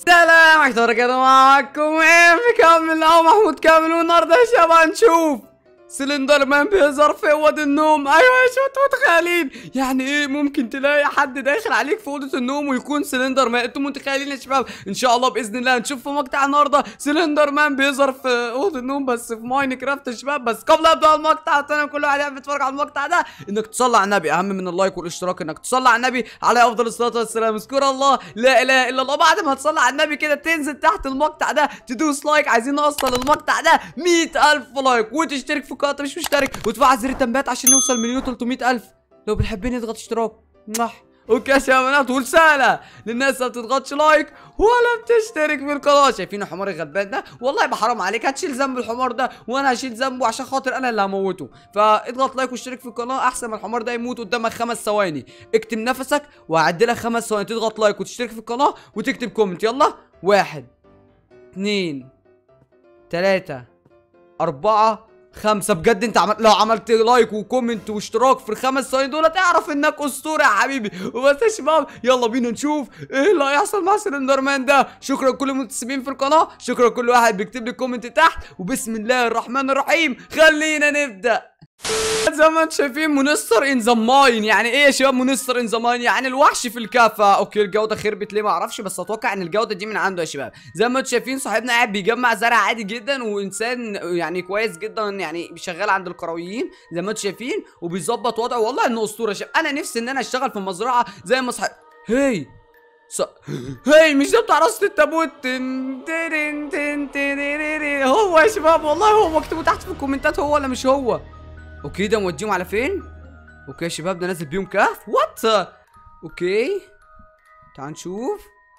سلام عليكم كده معاكم ايه مكمل او محمود كامل والنهارده يا شباب هنشوف سلندر مان بيظهر في اوضه النوم ايوه يا شو انتوا متخيلين يعني ايه ممكن تلاقي حد داخل عليك في اوضه النوم ويكون سلندر مان انتوا متخيلين يا شباب ان شاء الله باذن الله هنشوف في مقطع النهارده سلندر مان بيظهر في اوضه النوم بس في ماين كرافت يا شباب بس قبل ابدا المقطع اتمنى كل واحد يحب يتفرج على المقطع ده انك تصلي على النبي اهم من اللايك والاشتراك انك تصلي على النبي على افضل الصلاه والسلام اذكر الله لا اله الا الله بعد ما تصلي على النبي كده تنزل تحت المقطع ده تدوس لايك عايزين نوصل المقطع ده 100000 لايك وتشترك في القناه مش مشترك وتفعل زر التنبيهات عشان نوصل مليون 300000 لو بتحبني اضغط اشتراك مح اوكي يا شباب ورساله للناس اللي ما بتضغطش لايك ولا بتشترك في القناه شايفين الحمار الغلبان ده والله يبقى حرام عليك هتشيل ذنب الحمار ده وانا هشيل ذنبه عشان خاطر انا اللي هموته فاضغط لايك واشترك في القناه احسن ما الحمار ده يموت قدامك خمس ثواني اكتم نفسك وهعد لك خمس ثواني تضغط لايك وتشترك في القناه وتكتب كومنت يلا واحد اتنين تلاتة أربعة خمسة بجد انت عمل... لو عملت لايك وكومنت واشتراك في الخمس ثواني دول تعرف انك اسطورة يا حبيبي وبس يا شباب يلا بينا نشوف ايه اللي هيحصل مع سلندر مان ده شكرا لكل المنتسبين في القناة شكرا لكل واحد بيكتب لي كومنت تحت وبسم الله الرحمن الرحيم خلينا نبدأ زي ما انتم شايفين مونستر ان ذا ماين يعني ايه يا شباب مونستر ان ذا ماين يعني الوحش في الكافة اوكي الجوده خربت ليه ما اعرفش بس اتوقع ان الجوده دي من عنده يا شباب زي ما انتم شايفين صاحبنا قاعد بيجمع زرع عادي جدا وانسان يعني كويس جدا يعني شغال عند الكرويين زي ما انتم شايفين وبيظبط وضعه والله انه اسطوره يا شباب انا نفسي ان انا اشتغل في مزرعه زي ما صاحب هي ص... هي مش ده بتاع راسة التابوت تن تن تن تن هو يا شباب والله هو مكتوب تحت في الكومنتات هو ولا مش هو اوكي ده موديهم على فين اوكي يا شباب ده نازل بيهم كهف وات اوكي تعال نشوف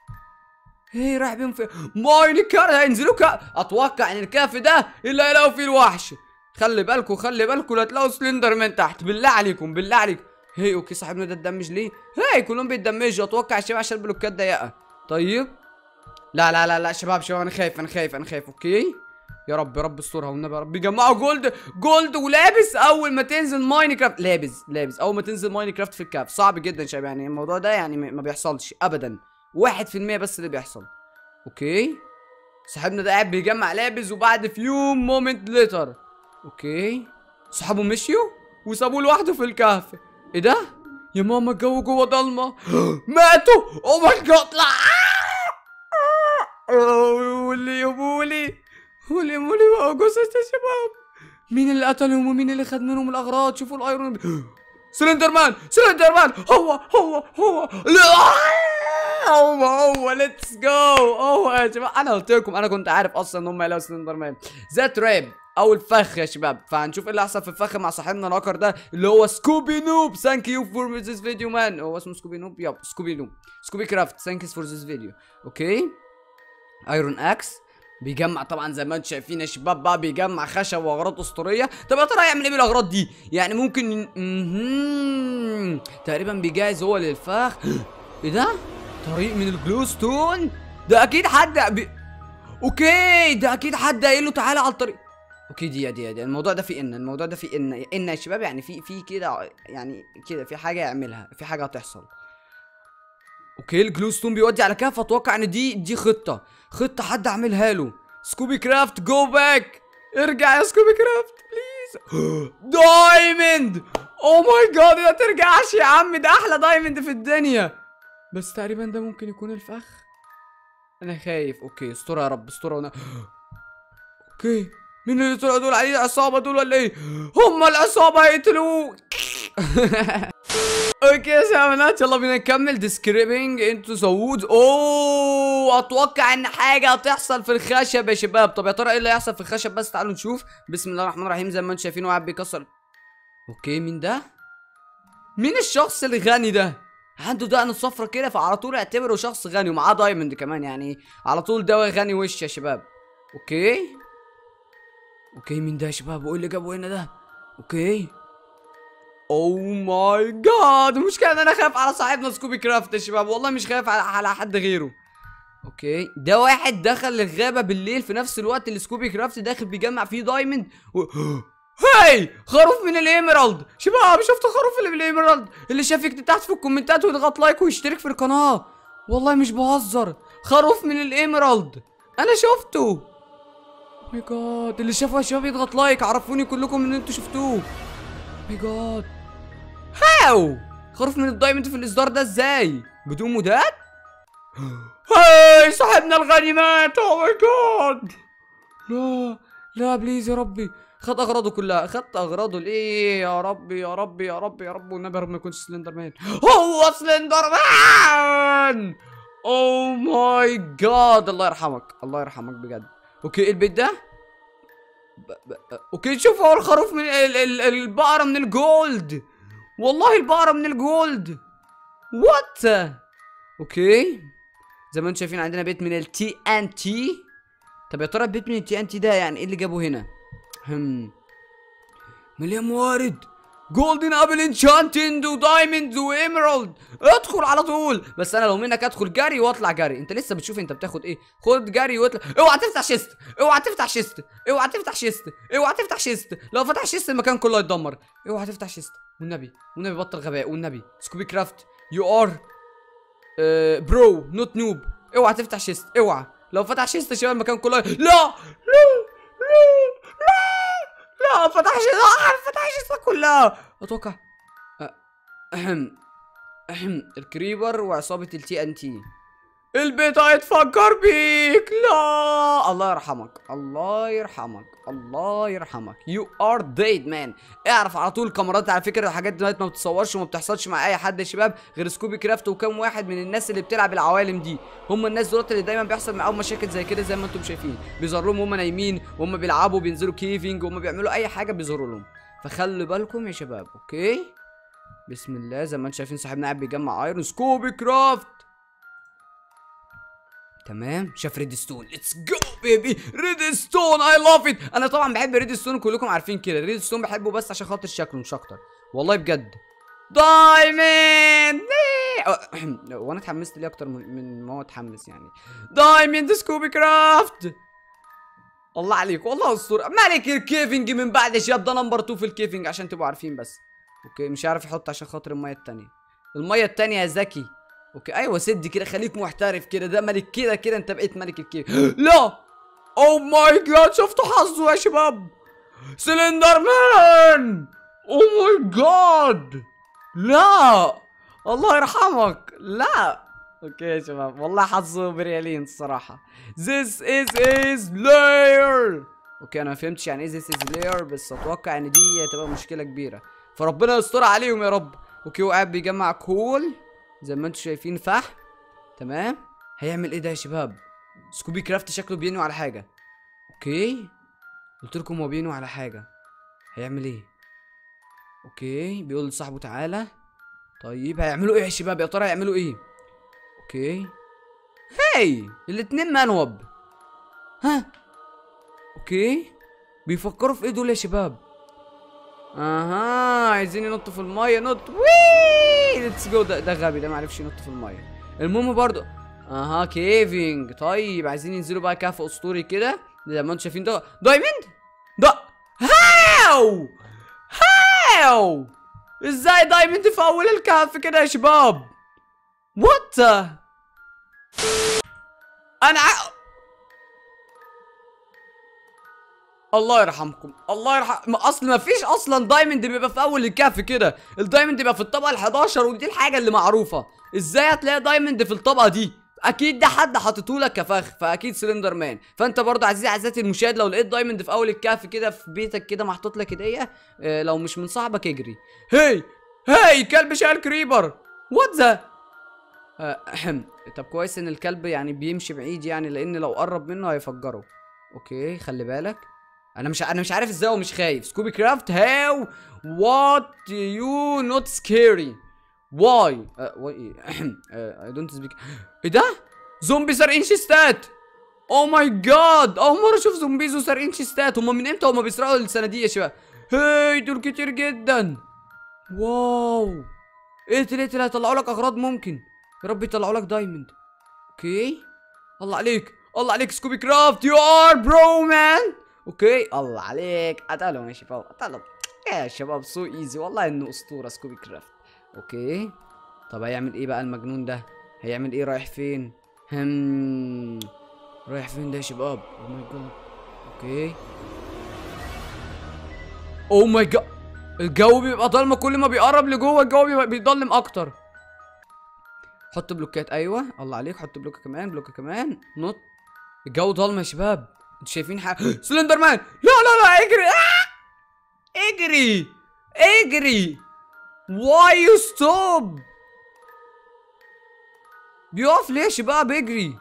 هي رايح بيهم فين ماين الكهف هينزلوا كهف اتوقع ان الكهف ده اللي هيلاقوا فيه الوحش خلي بالكم خلي بالكم لا تلاقوا سلندر من تحت بالله عليكم بالله عليكم هي اوكي صاحبنا ده اتدمج ليه هي كلهم بيتدمجوا اتوقع يا شباب عشان البلوكات ضيقه طيب لا لا لا لا شباب شباب انا خايف انا خايف انا خايف اوكي يا رب يا رب استرها والنبي يا رب بيجمعوا جولد جولد ولابس اول ما تنزل ماينكرافت لابس لابس اول ما تنزل ماينكرافت في الكاف صعب جدا شباب يعني الموضوع ده يعني ما بيحصلش ابدا واحد في المية بس اللي بيحصل اوكي صاحبنا ده قاعد بيجمع لابس وبعد فيو مومنت ليتر اوكي صحابه مشيوا وسابوه لوحده في الكهف ايه ده يا ماما الجو جوه ضلمه ماتوا او ماي جاد لا ولي يا بولي ولي مولي بقى جثث يا شباب مين اللي قتلهم ومين اللي خد منهم الاغراض شوفوا الايرون سلندر مان سلندر مان هو هو هو لا هو هو ليتس جو هو يا شباب انا قلت لكم انا كنت عارف اصلا ان هم يلاقوا سلندر مان ذات راب او الفخ يا شباب فهنشوف ايه اللي هيحصل في الفخ مع صاحبنا الهاكر ده اللي هو سكوبي نوب ثانك يو فور ذيس فيديو مان هو اسمه سكوبي نوب يب سكوبي نوب سكوبي كرافت ثانك يو فور ذيس فيديو اوكي ايرون اكس بيجمع طبعا زي ما انتم شايفين يا شباب بقى بيجمع خشب واغراض اسطوريه طب يا ترى يعمل ايه بالاغراض دي يعني ممكن مهم. تقريبا بيجهز هو للفخ ايه ده طريق من الجلو ستون ده اكيد حد بي... اوكي ده اكيد حد قايل له تعالى على الطريق اوكي دي دي دي الموضوع ده في ان الموضوع ده في ان ان يا شباب يعني في في كده يعني كده في حاجه يعملها في حاجه هتحصل اوكي الجلو ستون بيودي على كهف اتوقع ان دي دي خطه خطه حد عاملها له سكوبي كرافت جو باك ارجع يا سكوبي كرافت بليز دايموند او ماي جاد ما ترجعش يا عم ده احلى دايموند في الدنيا بس تقريبا ده ممكن يكون الفخ انا خايف اوكي استر يا رب استر وانا اوكي مين اللي طلعوا دول عليه عصابه دول ولا ايه هم العصابه هيقتلوه اوكي يا شباب يلا بينا نكمل ديسكريبنج انتو ذا وودز اوه اتوقع ان حاجه هتحصل في الخشب يا شباب طب يا ترى ايه اللي هيحصل في الخشب بس تعالوا نشوف بسم الله الرحمن الرحيم زي ما انتم شايفين قاعد بيكسر اوكي مين ده مين الشخص الغني ده عنده دقن صفرة كده فعلى طول اعتبره شخص غني ومعاه دايموند كمان يعني على طول ده غني وش يا شباب اوكي اوكي مين ده يا شباب وايه اللي جابه هنا ده اوكي اوه ماي جاد المشكلة ان انا خايف على صاحبنا سكوبي كرافت يا شباب والله مش خايف على, على حد غيره اوكي ده واحد دخل الغابة بالليل في نفس الوقت اللي سكوبي كرافت داخل بيجمع فيه دايموند و... هاي خروف من الايميرالد شباب شفتوا خروف اللي من الايميرالد اللي شاف يكتب تحت في الكومنتات ويضغط لايك ويشترك في القناة والله مش بهزر خروف من الايمرالد انا شفته ماي جاد اللي شافه يا شباب يضغط لايك عرفوني كلكم ان انتوا شفتوه ماي جاد هاو خروف من الدايموند في الاصدار ده ازاي بدون مودات هاي صاحبنا الغنيمات او ماي جاد لا لا بليز يا ربي خد اغراضه كلها خدت اغراضه ليه يا ربي يا ربي يا ربي يا رب والنبي يا رب ما يكونش سلندر مان هو سلندر مان او ماي جاد الله يرحمك الله يرحمك بجد اوكي إيه البيت ده ب... ب... اوكي شوف هو الخروف من ال... ال... البقرة من الجولد والله البقرة من الجولد وات اوكي زي ما انتم شايفين عندنا بيت من التي ان تي طب يا ترى البيت من التي ان تي ده يعني ايه اللي جابه هنا هم مليان موارد جولدن ابل انشانتند ودايموند وايمرالد ادخل على طول بس انا لو منك ادخل جري واطلع جري انت لسه بتشوف انت بتاخد ايه خد جري واطلع اوعى تفتح شيست اوعى تفتح شيست اوعى تفتح شيست اوعى تفتح شيست لو فتح شيست المكان كله هيتدمر اوعى تفتح شيست والنبي والنبي بطل غباء والنبي سكوبي كرافت يو ار برو نوت نوب اوعى تفتح شيست اوعى لو فتح شيست يا شباب المكان كله لا لا لا لا لا فتح شيست لا فتح شيست كلها اتوقع أه، اهم اهم الكريبر وعصابة التي ان تي البيت هيتفكر بيك لا الله يرحمك الله يرحمك الله يرحمك يو ار ديد مان اعرف على طول الكاميرات على فكره الحاجات دلوقتي ما بتتصورش وما بتحصلش مع اي حد يا شباب غير سكوبي كرافت وكم واحد من الناس اللي بتلعب العوالم دي هم الناس دولت اللي دايما بيحصل معاهم مشاكل زي كده زي ما انتم شايفين بيظهر لهم هم نايمين وهم بيلعبوا بينزلوا كيفنج وهم بيعملوا اي حاجه بيظهروا لهم فخلوا بالكم يا شباب اوكي بسم الله زي ما انتم شايفين صاحبنا قاعد بيجمع ايرون سكوبي كرافت تمام شاف ريد ستون ليتس جو بيبي ريد ستون اي لاف ات انا طبعا بحب ريد ستون كلكم عارفين كده ريد ستون بحبه بس عشان خاطر شكله مش اكتر والله بجد دايموند وانا اتحمست ليه اكتر من من ما هو اتحمس يعني دايموند سكوبي كرافت الله عليك والله اسطوره ملك الكيفنج من بعد شاب ده نمبر 2 في الكيفنج عشان تبقوا عارفين بس اوكي مش عارف يحط عشان خاطر الميه التانية الميه التانية يا ذكي اوكي ايوه سد كده خليك محترف كده ده ملك كده كده انت بقيت ملك الكيف لا او ماي جاد شفتوا حظه يا شباب سلندر مان او ماي جاد لا الله يرحمك لا اوكي يا شباب والله حظه بريالين الصراحه This is his lair اوكي انا ما فهمتش يعني ايه this is lair بس اتوقع ان دي هتبقى مشكله كبيره فربنا يستر عليهم يا رب اوكي وقاعد بيجمع كول زي ما انتم شايفين فحم تمام هيعمل ايه ده يا شباب سكوبي كرافت شكله بينوي على حاجه اوكي قلت لكم هو بينوي على حاجه هيعمل ايه اوكي بيقول لصاحبه تعالى طيب هيعملوا ايه يا شباب يا ترى هيعملوا ايه اوكي هاي الاتنين منوب ها اوكي بيفكروا في ايه دول يا شباب اها عايزين ينطوا في الميه نط وي ليتس جو ده, ده غبي ده ما عرفش ينط في الميه المهم برضو اها كيفنج طيب عايزين ينزلوا بقى كهف اسطوري كده زي ما انتم شايفين ده دايموند ده هاو هاو ازاي دايموند في اول الكهف كده يا شباب وات انا ع... الله يرحمكم الله يرحم ما اصل ما فيش اصلا دايموند بيبقى في اول الكهف كده الدايموند بيبقى في الطبقه ال11 ودي الحاجه اللي معروفه ازاي هتلاقي دايموند في الطبقه دي اكيد ده حد حاطته لك كفخ فاكيد سلندر مان فانت برضه عزيزي عزيزتي المشاهد لو لقيت دايموند في اول الكهف كده في بيتك كده محطوط لك هديه اه لو مش من صاحبك اجري هي هي كلب شايل كريبر وات ذا اهم طب كويس ان الكلب يعني بيمشي بعيد يعني لان لو قرب منه هيفجره اوكي خلي بالك انا مش انا مش عارف ازاي ومش خايف سكوبي كرافت هاو وات يو نوت سكيري واي واي اي دونت سبيك ايه ده زومبي سارقين شيستات او ماي جاد اول مره اشوف زومبيز وسارقين شيستات هم من امتى هم بيسرقوا الصناديق يا شباب هاي دول كتير جدا واو اقتل اقتل هيطلعوا لك اغراض ممكن يا رب يطلعوا لك دايموند اوكي الله عليك الله عليك سكوبي كرافت يو ار برو مان اوكي الله عليك قتلهم يا شباب قتلهم يا شباب سو ايزي والله انه اسطوره سكوبي كرافت اوكي طب هيعمل ايه بقى المجنون ده هيعمل ايه رايح فين هم رايح فين ده يا شباب او ماي جاد اوكي او ماي جاد الجو بيبقى ضلمه كل ما بيقرب لجوه الجو بيبقى بيضلم اكتر حط بلوكات ايوه الله عليك حط بلوكه كمان بلوكه كمان نط الجو ضلمه يا شباب انتوا شايفين حاجه سلندر مان لا لا لا اجري آه! اجري اجري واي يو ستوب بيقف ليه يا شباب اجري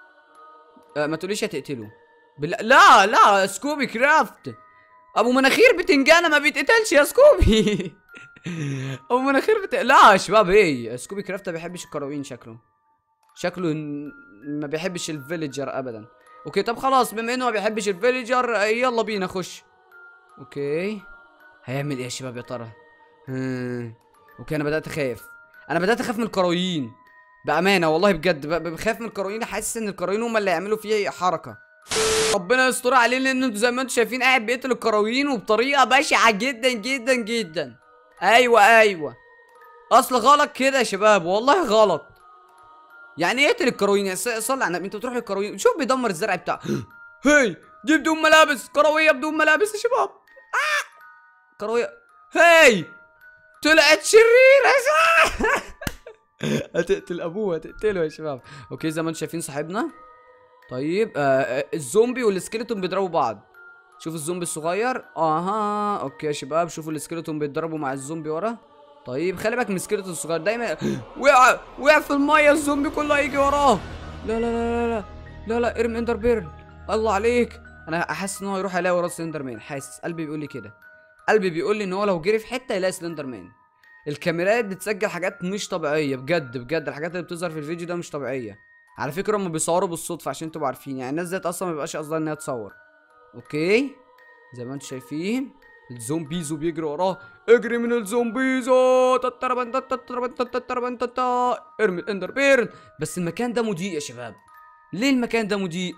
آه ما تقوليش هتقتله بلا لا لا سكوبي كرافت ابو مناخير بتنجانه ما بيتقتلش يا سكوبي ابو مناخير بت... لا يا شباب ايه سكوبي كرافت ما بيحبش الكراوين شكله شكله ن- ما بيحبش الفيليجر ابدا اوكي طب خلاص بما انه ما بيحبش الفيليجر آه، يلا بينا خش اوكي هيعمل ايه يا شباب يا ترى هم. اوكي انا بدات اخاف انا بدات اخاف من الكراويين بامانه والله بجد ب- ب- بخاف من الكراويين حاسس ان الكراويين هم اللي هيعملوا فيها حركه ربنا يستر عليه لان انتوا زي ما انتوا شايفين قاعد بيقتل الكراويين وبطريقه بشعه جدا جدا جدا ايوه ايوه اصل غلط كده يا شباب والله غلط يعني ايه يقتل الكراويين يعني ص- صلي على النبي انت بتروح للكراويين شوف بيدمر الزرع بتاعه هي دي بدون ملابس كرويه بدون ملابس يا شباب آه. كرويه هي طلعت شريره يا شباب هتقتل ابوه هتقتله يا شباب اوكي زي ما انتم شايفين صاحبنا طيب آه آه، الزومبي والسكيلتون بيضربوا بعض شوف الزومبي الصغير اها اوكي يا شباب شوفوا السكيلتون بيتضربوا مع الزومبي ورا طيب خلي بالك من السكيلتون الصغير دايما وقع وقع في الميه الزومبي كله هيجي وراه لا لا لا لا لا لا لا ارمي اندر بيرن الله عليك انا حاسس ان هو يروح يلاقي وراه سلندر مان حاسس قلبي بيقول لي كده قلبي بيقول لي ان هو لو جري في حته يلاقي سلندر مان الكاميرات بتسجل حاجات مش طبيعيه بجد بجد الحاجات اللي بتظهر في الفيديو ده مش طبيعيه على فكره هم بيصوروا بالصدفه عشان تبقوا عارفين يعني الناس ديت اصلا ما بيبقاش قصدها انها تصور اوكي زي ما انتم شايفين الزومبيزو بيجري وراه اجري من الزومبيزو تتربن تتربن تتربن تتا ارمي الاندر بيرن بس المكان ده مضيء يا شباب ليه المكان ده مضيء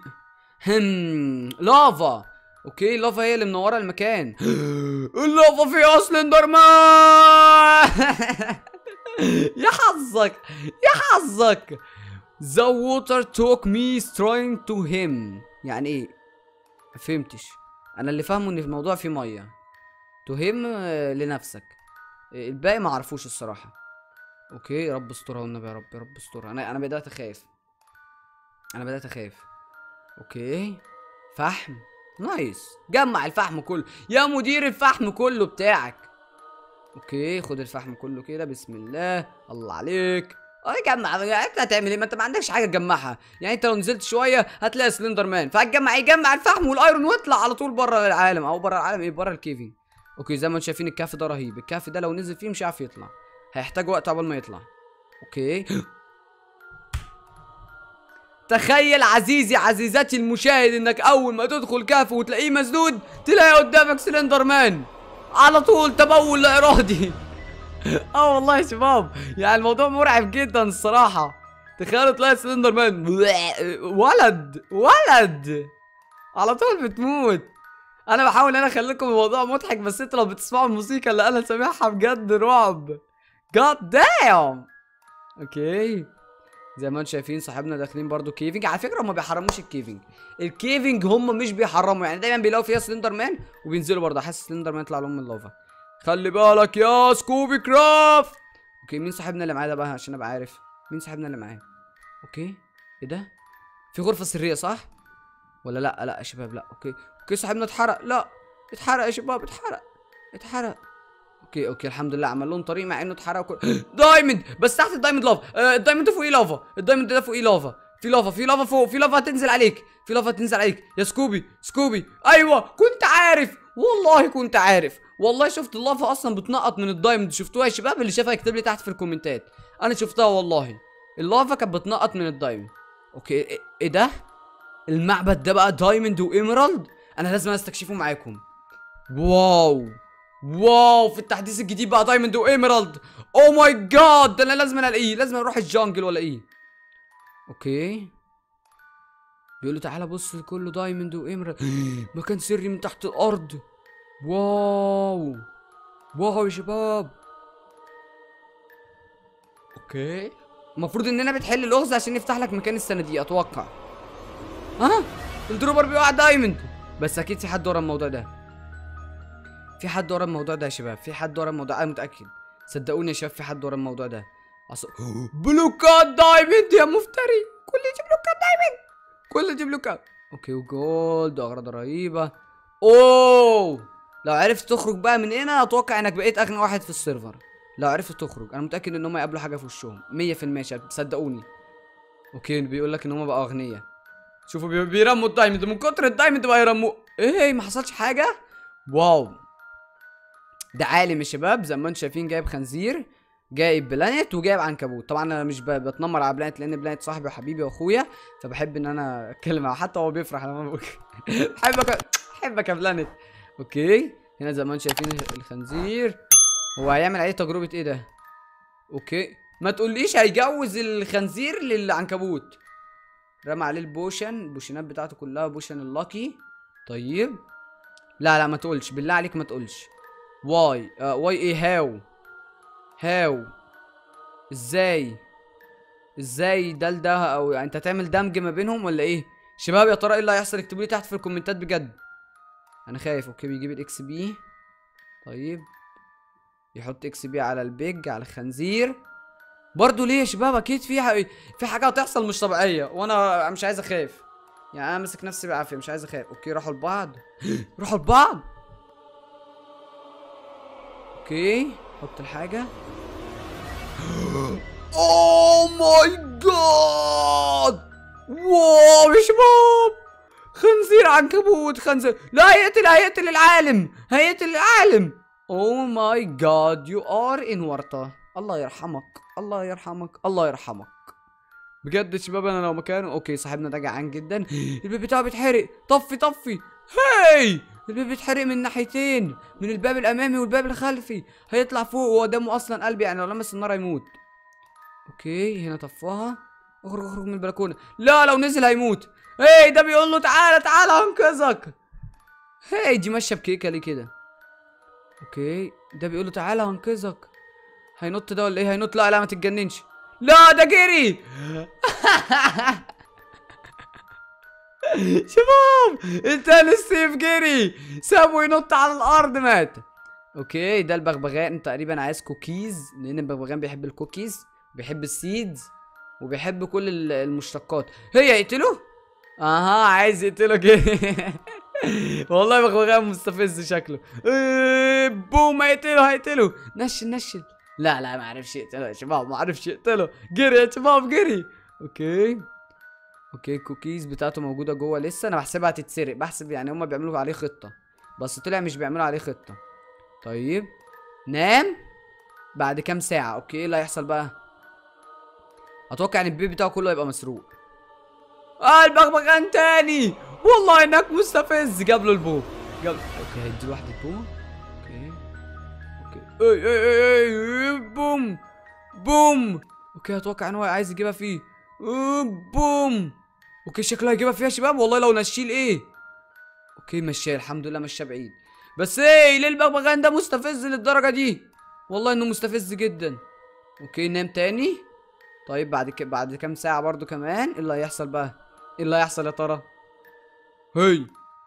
هم لافا اوكي لافا هي اللي منوره المكان اللافا فيها سلندر مان يا حظك يا حظك The water took me trying to him يعني ايه ما فهمتش انا اللي فاهمه ان الموضوع فيه ميه to him آه، لنفسك آه، الباقي ما اعرفوش الصراحه اوكي رب استرها والنبي يا رب يا رب استرها انا انا بدات اخاف انا بدات اخاف اوكي فحم نايس جمع الفحم كله يا مدير الفحم كله بتاعك اوكي خد الفحم كله كده بسم الله الله عليك اه جمع انت هتعمل ايه ما انت ما عندكش حاجه تجمعها يعني انت لو نزلت شويه هتلاقي سلندر مان فهتجمع ايه جمع الفحم والايرون واطلع على طول بره العالم او بره العالم ايه بره الكيفنج اوكي زي ما انتم شايفين الكهف ده رهيب الكهف ده لو نزل فيه مش هيعرف يطلع هيحتاج وقت عقبال ما يطلع اوكي تخيل عزيزي عزيزتي المشاهد انك اول ما تدخل كهف وتلاقيه مسدود تلاقي قدامك سلندر مان على طول تبول لا ارادي اه والله يا شباب يعني الموضوع مرعب جدا الصراحه تخيلوا تلاقي سلندر مان ولد ولد على طول بتموت انا بحاول ان انا اخلي لكم الموضوع مضحك بس انتوا لو بتسمعوا الموسيقى اللي انا سامعها بجد رعب جاد دام اوكي زي ما انتم شايفين صاحبنا داخلين برضو كيفنج على فكره هم ما بيحرموش الكيفنج الكيفنج هم مش بيحرموا يعني دايما بيلاقوا فيها سلندر مان وبينزلوا برضه حاسس سلندر مان يطلع لهم من اللافا خلي بالك يا سكوبي كرافت اوكي مين صاحبنا اللي معاه ده بقى عشان ابقى عارف مين صاحبنا اللي معاه اوكي ايه ده في غرفه سريه صح ولا لا لا يا شباب لا اوكي اوكي صاحبنا اتحرق لا اتحرق يا شباب اتحرق اتحرق اوكي اوكي الحمد لله عمل لهم طريق مع انه اتحرق وكل... دايموند بس تحت الدايموند لافا آه الدايموند ده فوقيه لافا الدايموند ده فوقيه لافا في لافا في لافا فوق في لافا هتنزل عليك في لافا هتنزل عليك يا سكوبي سكوبي ايوه كنت عارف والله كنت عارف والله شفت اللافا اصلا بتنقط من الدايموند شفتوها يا شباب اللي شافها يكتب لي تحت في الكومنتات انا شفتها والله اللافا كانت بتنقط من الدايموند اوكي ايه إيه ده المعبد ده بقى دايموند وايمرالد انا لازم استكشفه معاكم واو واو في التحديث الجديد بقى دايموند وايمرالد او ماي جاد ده انا لازم الاقيه لازم اروح الجانجل ولا ايه اوكي بيقول له تعالى بص كله دايموند وايمرالد مكان سري من تحت الارض واو واو يا شباب اوكي المفروض اننا بتحل اللغز عشان يفتح لك مكان الصناديق اتوقع ها الدروبر بيقع دايموند بس اكيد في حد ورا الموضوع ده في حد ورا الموضوع ده يا شباب في حد ورا الموضوع انا متاكد صدقوني يا شباب في حد ورا الموضوع ده أص... بلوكات دايموند يا مفتري كل يجيب بلوكات دايموند كل يجيب بلوكات اوكي وجولد واغراض رهيبه اوه لو عرفت تخرج بقى من هنا اتوقع انك بقيت اغنى واحد في السيرفر لو عرفت تخرج انا متاكد ان هم يقابلوا حاجه في وشهم 100% شباب صدقوني اوكي بيقول لك ان هم بقوا اغنياء شوفوا بي- بيرموا الدايموند من كتر الدايموند بقى يرموا ايه ما حصلش حاجه واو ده عالم يا شباب زي ما انتم شايفين جايب خنزير جايب بلانت وجايب عنكبوت طبعا انا مش ب- بتنمر على بلانت لان بلانت صاحبي وحبيبي واخويا فبحب ان انا اتكلم معاه حتى هو بيفرح لما بقول بحبك بحبك يا بلانت اوكي هنا زي ما انتم شايفين الخنزير هو هيعمل عليه تجربه ايه ده اوكي ما تقوليش هيجوز الخنزير للعنكبوت رمى عليه البوشن البوشنات بتاعته كلها بوشن اللاكي طيب لا لا ما تقولش بالله عليك ما تقولش واي آه واي ايه هاو هاو ازاي ازاي ده لده او انت تعمل دمج ما بينهم ولا ايه شباب يا ترى ايه اللي هيحصل اكتبوا لي تحت في الكومنتات بجد انا خايف اوكي بيجيب الاكس بي طيب يحط اكس بي على البيج على الخنزير برضه ليه يا شباب اكيد في ح- في حاجه هتحصل مش طبيعيه وانا مش عايز اخاف يعني انا ماسك نفسي بالعافيه مش عايز اخاف اوكي راحوا لبعض راحوا لبعض اوكي حط الحاجه اوه ماي جاد واو يا شباب خنزير عنكبوت خنزير لا هيقتل هيقتل العالم هيقتل العالم اوه ماي جاد يو ار ان ورطه الله يرحمك الله يرحمك الله يرحمك بجد يا شباب انا لو مكانه اوكي صاحبنا ده جعان جدا الباب بتاعه بيتحرق طفي طفي هاي الباب بيتحرق من ناحيتين من الباب الامامي والباب الخلفي هيطلع فوق وهو دمه اصلا قلبي يعني لو لمس النار هيموت اوكي هنا طفاها اخرج اخرج من البلكونه لا لو نزل هيموت هاي ده بيقول له تعالى تعالى هنقذك هاي دي ماشيه بكيكه ليه كده اوكي ده بيقول له تعالى هنقذك هينط ده ولا ايه هينط لا لا ما تتجننش لا ده جري شباب التاني ستيف جري سابه ينط على الارض مات اوكي ده البغبغان تقريبا عايز كوكيز لان البغبغان بيحب الكوكيز بيحب السيدز وبيحب كل ال- المشتقات هي يقتله اها عايز يقتله كده والله بغبغان مستفز شكله إيه، بوم هيقتله هيقتله نشل نشل لا لا ما عرفش يقتله يا شباب ما عرفش يقتله جري يا شباب جري اوكي اوكي الكوكيز بتاعته موجوده جوه لسه انا بحسبها هتتسرق بحسب يعني هما بيعملوا عليه خطه بس طلع مش بيعملوا عليه خطه طيب نام بعد كام ساعه اوكي ايه اللي هيحصل بقى اتوقع ان البيبي بتاعه كله هيبقى مسروق اه البغبغان تاني والله انك مستفز جاب له البو جاب اوكي هيدي له واحده بو اوكي اوكي اي اي اي اي بوم بوم اوكي اتوقع ان هو عايز يجيبها فيه آه، بوم اوكي شكله هيجيبها فيها يا شباب والله لو نشيل ايه اوكي مشاه الحمد لله مشاه بعيد بس ايه ليه البغبغان ده مستفز للدرجه دي والله انه مستفز جدا اوكي نام تاني طيب بعد ك... بعد كام ساعه برضو كمان ايه اللي هيحصل بقى ايه اللي هيحصل يا ترى هي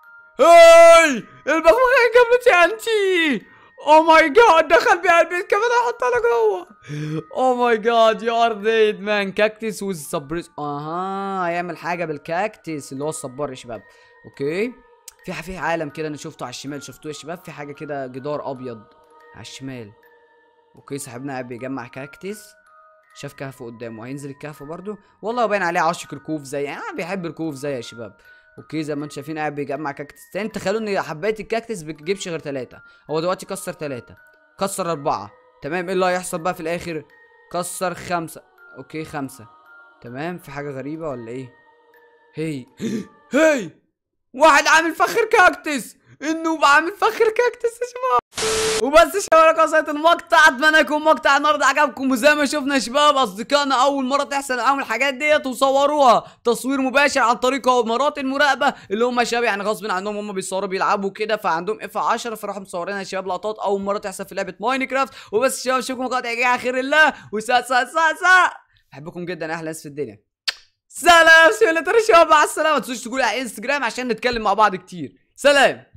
هاي البغبغان جاب له تي او ماي جاد دخل بيها البيت كمان هحطها له جوه او ماي جاد يو ار ديد مان كاكتس ويز سبريس اها هيعمل حاجه بالكاكتس اللي هو الصبار يا شباب اوكي في في عالم كده انا شفته على الشمال شفتوه يا شباب في حاجه كده جدار ابيض على الشمال اوكي صاحبنا قاعد بيجمع كاكتس شاف كهف قدامه هينزل الكهف برضو والله هو باين عليه عاشق الكوف زي آه بيحب الكوف زي يا شباب اوكي زي ما انتم شايفين قاعد بيجمع كاكتس تاني تخيلوا ان حبايه الكاكتس بتجيبش غير ثلاثه هو دلوقتي كسر ثلاثه كسر اربعه تمام ايه اللي هيحصل بقى في الاخر كسر خمسه اوكي خمسه تمام في حاجه غريبه ولا ايه هي هي واحد عامل فخر كاكتس النوب عامل فخر كاكتس يا شباب وبس يا شباب قصة المقطع اتمنى يكون مقطع النهارده عجبكم وزي ما شفنا يا شباب اصدقائنا اول مره تحصل معاهم الحاجات ديت وصوروها تصوير مباشر عن طريق كاميرات المراقبه اللي هم شباب يعني غصب عنهم هم بيصوروا بيلعبوا كده فعندهم اف 10 فراحوا مصورينها يا شباب لقطات اول مره تحصل في لعبه ماينكرافت وبس يا شباب اشوفكم مقاطع جايه على خير الله وسا سا سا سا احبكم جدا يا احلى ناس في الدنيا سلام سيولة الشباب مع السلامه ما تنسوش تقولوا على انستجرام عشان نتكلم مع بعض كتير سلام